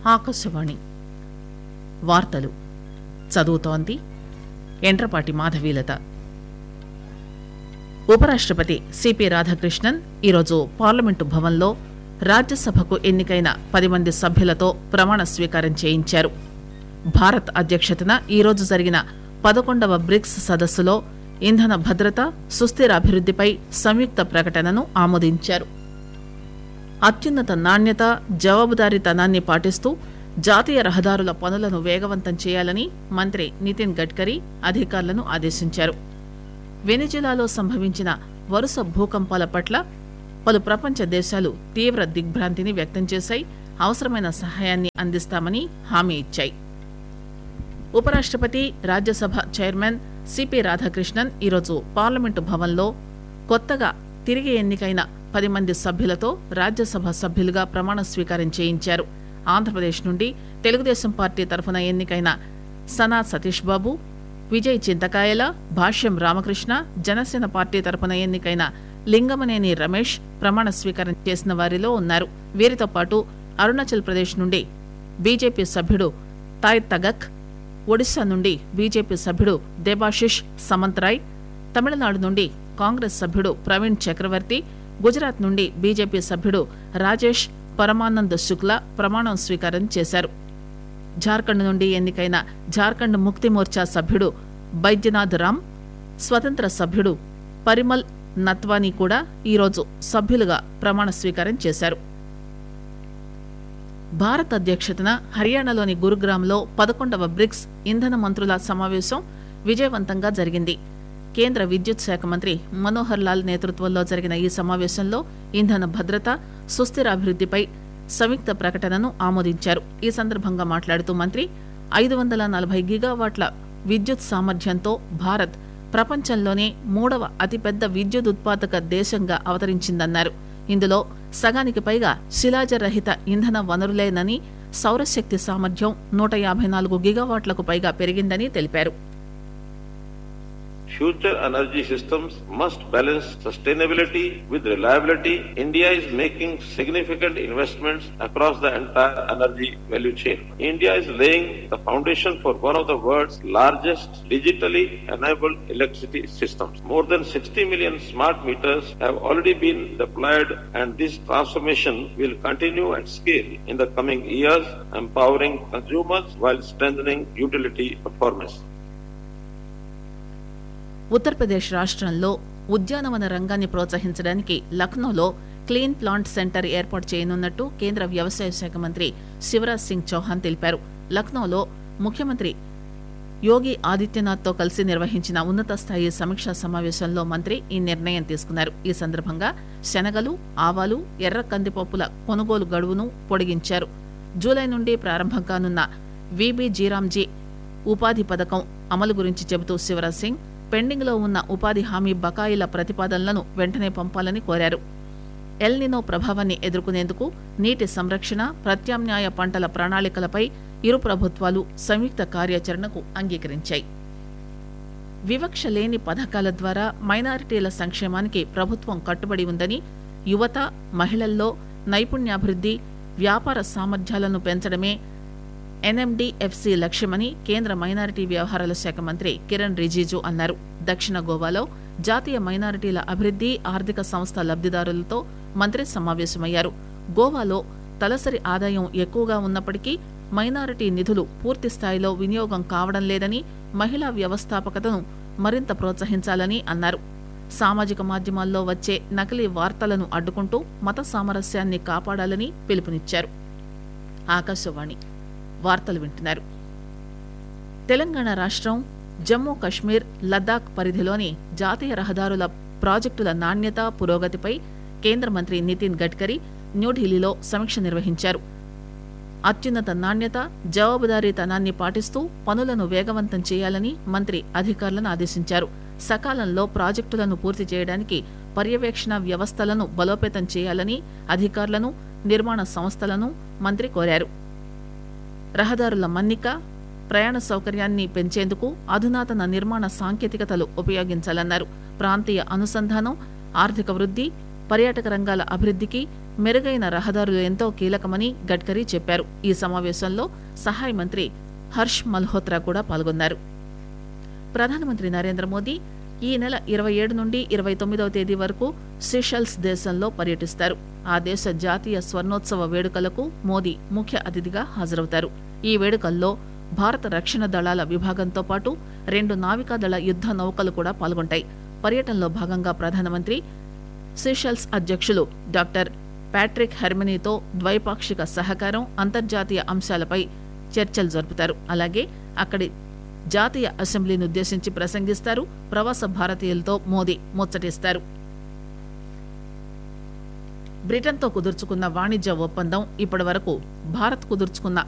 ఆకాశవాణి వార్తలు చదువుతోంది ఎండ్రపాటి మాధవీలత ఉపరాష్టపతి సిపి రాధాకృష్ణన్ ఈరోజు పార్లమెంటు భవన్లో రాజ్యసభకు ఎన్నికైన పది మంది సభ్యులతో ప్రమాణ స్వీకారం చేయించారు భారత్ అధ్యక్షతన ఈరోజు జరిగిన పదకొండవ బ్రిక్స్ సదస్సులో ఇంధన భద్రత సుస్థిర అభివృద్దిపై సంయుక్త ప్రకటనను ఆమోదించారు అత్యున్నత నాణ్యత జవాబుదారీతనాన్ని పాటిస్తూ జాతీయ రహదారుల పనులను వేగవంతం చేయాలని మంత్రి నితిన్ గడ్కరీ అధికారులను ఆదేశించారు వెనిజులాలో సంభవించిన వరుస భూకంపాల పట్ల పలు ప్రపంచ దేశాలు తీవ్ర దిగ్భ్రాంతిని వ్యక్తం చేశాయి అవసరమైన సహాయాన్ని అందిస్తామని హామీ ఇచ్చాయి ఉపరాష్టపతి రాజ్యసభ చైర్మన్ సిపి రాధాకృష్ణన్ ఈరోజు పార్లమెంటు భవన్లో కొత్తగా తిరిగి ఎన్నికైన పది మంది సభ్యులతో రాజ్యసభ సభ్యులుగా ప్రమాణ స్వీకారం చేయించారు ఆంధ్రప్రదేశ్ నుండి తెలుగుదేశం పార్టీ తరఫున ఎన్నికైన సనా సతీష్ బాబు విజయ్ చింతకాయల భాష్యం రామకృష్ణ జనసేన పార్టీ తరఫున ఎన్నికైన లింగమనేని రమేష్ ప్రమాణ స్వీకారం చేసిన వారిలో ఉన్నారు వీరితో పాటు అరుణాచల్ ప్రదేశ్ నుండి బీజేపీ సభ్యుడు తాయ్ తగక్ ఒడిశా నుండి బీజేపీ సభ్యుడు దేబాశిష్ సమంతరాయ్ తమిళనాడు నుండి కాంగ్రెస్ సభ్యుడు ప్రవీణ్ చక్రవర్తి గుజరాత్ నుండి బీజేపీ సభ్యుడు రాజేష్ పరమానంద్ శుక్లా ప్రమాణం స్వీకారం చేశారు జార్ఖండ్ నుండి ఎన్నికైన జార్ఖండ్ ముక్తి మోర్చా సభ్యుడు బైద్యనాథ్ రామ్ స్వతంత్ర సభ్యుడు పరిమల్ నత్వానీ కూడా ఈరోజు సభ్యులుగా ప్రమాణ స్వీకారం చేశారు భారత్ అధ్యక్షతన హర్యానాలోని గురుగ్రామ్లో పదకొండవ బ్రిక్స్ ఇంధన మంత్రుల సమావేశం విజయవంతంగా జరిగింది కేంద్ర విద్యుత్ శాఖ మంత్రి మనోహర్ లాల్ నేతృత్వంలో జరిగిన ఈ సమావేశంలో ఇంధన భద్రత సుస్థిర అభివృద్దిపై సంయుక్త ప్రకటనను ఆమోదించారు ఈ సందర్భంగా మాట్లాడుతూ మంత్రి ఐదు వందల నలభై గిగావాట్ల విద్యుత్ సామర్థ్యంతో భారత్ ప్రపంచంలోనే మూడవ అతిపెద్ద విద్యుత్ ఉత్పాదక దేశంగా అవతరించిందన్నారు ఇందులో సగానికి పైగా శిలాజరహిత ఇంధన వనరులేనని సౌరశక్తి సామర్థ్యం నూట యాభై నాలుగు గిగావాట్లకు పైగా పెరిగిందని తెలిపారు Future energy systems must balance sustainability with reliability. India is making significant investments across the entire energy value chain. India is laying the foundation for one of the world's largest digitally enabled electricity systems. More than 60 million smart meters have already been deployed and this transformation will continue at scale in the coming years, empowering consumers while strengthening utility performance. Uttar Pradesh రాష్ట్రంలో ఉద్యానవన రంగాన్ని ప్రోత్సహించడానికి లక్నోలో clean plant centre ఏర్పాటు చేయనున్నట్టు కేంద్ర వ్యవసాయ శాఖ మంత్రి శివరాజ్ సింగ్ చౌహాన్ తెలిపారు లక్నోలో ముఖ్యమంత్రి యోగి ఆదిత్యనాథ్ తో కలిసి నిర్వహించిన ఉన్నత స్థాయి సమీక్షా సమావేశంలో మంత్రి ఈ నిర్ణయం తీసుకున్నారు ఈ సందర్భంగా శనగలు ఆవాలు ఎర్ర కందిపప్పుల కొనుగోలు గడువును పొడిగించారు జూలై నుండి ప్రారంభం కానున్న విబి జీరాంజీ ఉపాధి పథకం అమలు గురించి చెబుతూ శివరాజ్ సింగ్ పెండింగ్ లో ఉన్న ఉపాధి హామీ బకాయిల ప్రతిపాదనలను వెంటనే పంపాలని కోరారు ఎల్నినో ప్రభావాన్ని ఎదుర్కొనేందుకు నీటి సంరక్షణ ప్రత్యామ్నాయ పంటల ప్రణాళికలపై ఇరు ప్రభుత్వాలు సంయుక్త కార్యాచరణకు అంగీకరించాయి వివక్ష లేని పథకాల ద్వారా మైనారిటీల సంక్షేమానికి ప్రభుత్వం కట్టుబడి ఉందని యువత మహిళల్లో నైపుణ్యాభివృద్ది వ్యాపార సామర్థ్యాలను పెంచడమే ఎన్ఎండిఎఫ్సి లక్ష్యమని కేంద్ర మైనారిటీ వ్యవహారాల శాఖ మంత్రి కిరణ్ రిజిజు అన్నారు దక్షిణ గోవాలో జాతీయ మైనారిటీల అభివృద్ది ఆర్థిక సంస్థ లబ్దిదారులతో మంత్రి సమావేశమయ్యారు గోవాలో తలసరి ఆదాయం ఎక్కువగా ఉన్నప్పటికీ మైనారిటీ నిధులు పూర్తి స్థాయిలో వినియోగం కావడం లేదని మహిళా వ్యవస్థాపకతను మరింత ప్రోత్సహించాలని అన్నారు సామాజిక మాధ్యమాల్లో వచ్చే నకిలీ వార్తలను అడ్డుకుంటూ మత సామరస్యాన్ని కాపాడాలని పిలుపునిచ్చారు ఆకాశవాణి వార్తలు వింటున్నారు తెలంగాణ రాష్ట్రం జమ్మూ కశ్మీర్ లద్దాఖ్ పరిధిలోని జాతీయ రహదారుల ప్రాజెక్టుల నాణ్యత పురోగతిపై కేంద్ర మంత్రి నితిన్ గడ్కరీ న్యూఢిల్లీలో సమీక్ష నిర్వహించారు అత్యున్నత నాణ్యత జవాబుదారీతనాన్ని పాటిస్తూ పనులను వేగవంతం చేయాలని మంత్రి అధికారులను ఆదేశించారు సకాలంలో ప్రాజెక్టులను పూర్తి చేయడానికి పర్యవేక్షణ వ్యవస్థలను బలోపేతం చేయాలని అధికారులను నిర్మాణ సంస్థలను మంత్రి కోరారు రహదారుల మన్నిక ప్రయాణ సౌకర్యాన్ని పెంచేందుకు అధునాతన నిర్మాణ సాంకేతికతలు ఉపయోగించాలన్నారు ప్రాంతీయ అనుసంధానం ఆర్థిక వృద్ది పర్యాటక రంగాల అభివృద్దికి మెరుగైన రహదారులు ఎంతో కీలకమని గడ్కరీ చెప్పారు ఈ సమావేశంలో సహాయ మంత్రి హర్ష్ మల్హోత్రా కూడా పాల్గొన్నారు ప్రధానమంత్రి నరేంద్ర మోదీ ఈ నెల ఇరవై ఏడు నుండి ఇరవై తొమ్మిదవ తేదీ వరకు సిషెల్స్ దేశంలో పర్యటిస్తారు ఆ దేశ జాతీయ స్వర్ణోత్సవ వేడుకలకు మోదీ ముఖ్య అతిథిగా హాజరవుతారు ఈ వేడుకల్లో భారత రక్షణ దళాల విభాగంతో పాటు రెండు నావికాదళ యుద్ద నౌకలు కూడా పాల్గొంటాయి పర్యటనలో భాగంగా ప్రధానమంత్రి సిషెల్స్ అధ్యక్షులు డాక్టర్ ప్యాట్రిక్ హెర్మనీతో ద్వైపాక్షిక సహకారం అంతర్జాతీయ అంశాలపై చర్చలు జరుపుతారు అలాగే అక్కడి జాతీయ అసెంబ్లీని ఉద్దేశించి ప్రసంగిస్తారు ప్రవాస భారతీయులతో మోదీ ముచ్చటిస్తారు బ్రిటన్తో కుదుర్చుకున్న వాణిజ్య ఒప్పందం ఇప్పటి వరకు భారత్ కుదుర్చుకున్న